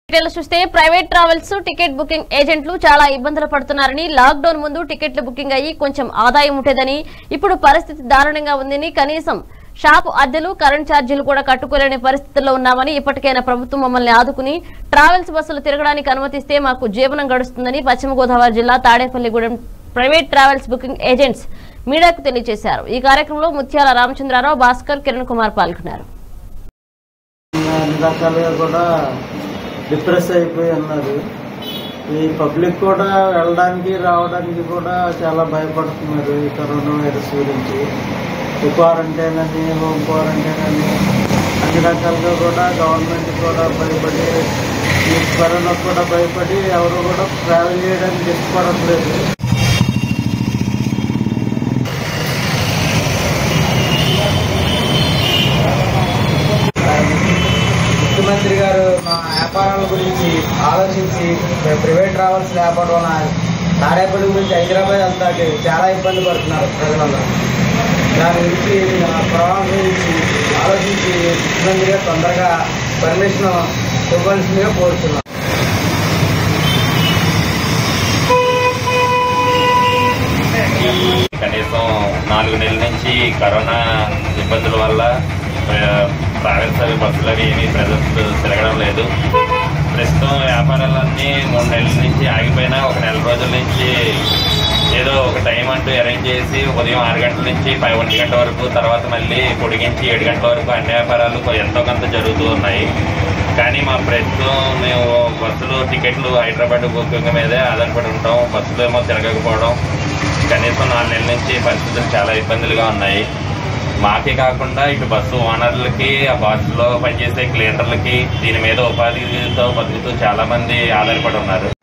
details చూస్తే private travels ticket booking ఏజెంట్లు చాలా ఇబ్బందులు పడుతున్నారని లాక్ డౌన్ ముందు టికెట్లు బుకింగ్ అయ్యి కొంచెం ఆదాయం ఉంటేదని ఇప్పుడు పరిస్థితి దారుణంగా ఉందని కనీసం షాపు అద్దెలు కరెంట్ ఛార్జీలు కూడా కట్టుకోలేని పరిస్థితుల్లో ఉన్నామని ఇప్పటికైనా ప్రభుత్వం మమ్మల్ని ఆదుకుని ట్రావెల్స్ బస్సులు తిరగడానికి అనుమతిస్తే మాకు జీవనం గడుస్తుందని పశ్చిమ గోదావరి జిల్లా Tadepalligudem private travels booking agents మీడియాకు తెలియజేశారు ఈ కార్యక్రమంలో ముత్యాల రామచంద్రారావు భాస్కర్ కిరణ్ కుమార్ పాల్గొన్నారు అన్ని రకాలుగా కూడా డిప్రెస్ అయిపోయి ఉన్నారు ఈ పబ్లిక్ కూడా వెళ్ళడానికి రావడానికి కూడా చాలా భయపడుతున్నారు ఈ కరోనా వైరస్ గురించి ఈ క్వారంటైన్ అని హోమ్ క్వారంటైన్ అని అన్ని రకాలుగా కూడా గవర్నమెంట్ కూడా భయపడి ఈ కరోనా కూడా భయపడి ఎవరు కూడా ట్రావెల్ చేయడానికి ఇష్టపడట్లేదు ముఖ్యమంత్రి గారు మా వ్యాపారాల గురించి ఆలోచించి మేము ప్రైవేట్ ట్రావెల్స్ లేకపోవడం వలన తాడేపల్లి గురించి హైదరాబాద్ వెళ్తాకి చాలా ఇబ్బంది పడుతున్నారు ప్రజలందరూ దాని గురించి మా ప్రభావం గురించి ఆలోచించి ముఖ్యమంత్రి గారు తొందరగా పర్మిషన్ ఇవ్వాల్సిందిగా కోరుతున్నాం కనీసం నాలుగు నెలల నుంచి కరోనా ఇబ్బందుల వల్ల ఆ, ట్రావెల్స్ అవి బస్సులు అవి ఏమీ ప్రజెంట్ తిరగడం లేదు ప్రస్తుతం వ్యాపారాలన్నీ మూడు నెలల నుంచి ఆగిపోయినా ఒక నెల రోజుల నుంచి ఏదో ఒక టైం అంటూ అరేంజ్ చేసి ఉదయం ఆరు గంటల నుంచి పై ఒంటి గంట వరకు తర్వాత మళ్ళీ పొడిగించి ఏడు గంటల వరకు అన్ని వ్యాపారాలు కొ- ఎంతో కొంత జరుగుతూ ఉన్నాయి కానీ మా ప్రస్తుతం మేము బస్సులు టికెట్లు హైదరాబాద్ బుకింగ్ మీదే ఆధారపడి ఉంటాం బస్సులు ఏమో తిరగకపోవడం కనీసం నాలుగు నెలల నుంచి పరిస్థితులు చాలా ఇబ్బందులుగా ఉన్నాయి మాకే కాకుండా ఇటు బస్సు ఓనర్లకి ఆ బస్సులో పనిచేసే క్లీనర్లకి దీని మీద ఉపాధితో బతుకుతూ చాలా మంది ఆధారపడి ఉన్నారు